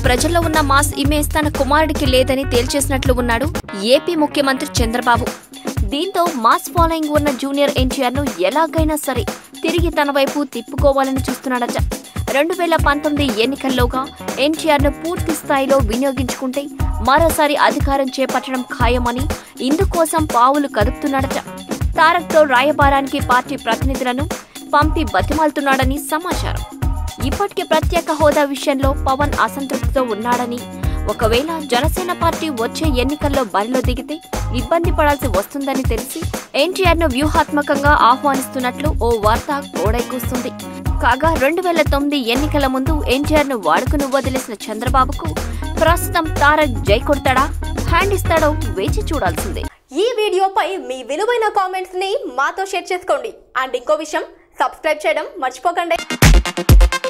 ప్రజల్లో ఉన్న mass image తన కుమారుడికి లేదని తేల్చేసినట్లు ఉన్నాడు ఏపీ ముఖ్యమంత్రి చంద్రబాబు దీంతో మాస్ ఫాలోయింగ్ ఉన్న జూనియర్ ఎన్టీఆర్ ను ఎలాగైనా సరే తిరిగి తన వైపు తిప్పుకోవాలని చూస్తున్నాడట రెండు వేల పంతొమ్మిది ఎన్నికల్లోగా ఎన్టీఆర్ ను పూర్తి స్థాయిలో వినియోగించుకుంటే మరోసారి అధికారం చేపట్టడం ఖాయమని ఇందుకోసం పావులు కదుపుతున్నాడట తారక్తో రాయబారానికి పార్టీ ప్రతినిధులను పంపి బతిమాలుతున్నాడని సమాచారం ఇప్పటికే ప్రత్యేక హోదా విషయంలో పవన్ అసంతృప్తితో ఉన్నాడని ఒకవేళ జనసేన పార్టీ వచ్చే ఎన్నికల్లో బరిలో దిగితే ఇబ్బంది పడాల్సి వస్తుందని తెలిసి ఎన్టీఆర్ ను వ్యూహాత్మకంగా ఆహ్వానిస్తున్నట్లు ఓ వార్త గోడైకూస్తుంది కాగా రెండు వేల తొమ్మిది ఎన్నికల ముందు ఎన్టీఆర్ ను వాడుకుని వదిలేసిన చంద్రబాబుకు ప్రస్తుతం తారక్ జై కొడతాడా హ్యాండ్ ఇస్తాడో వేచి చూడాల్సిందే ఈ వీడియోపై మీ విలువైన కామెంట్స్ ని మాతో షేర్ చేసుకోండి అండ్ ఇంకో విషయం సబ్స్క్రైబ్ చేయడం మర్చిపోకండి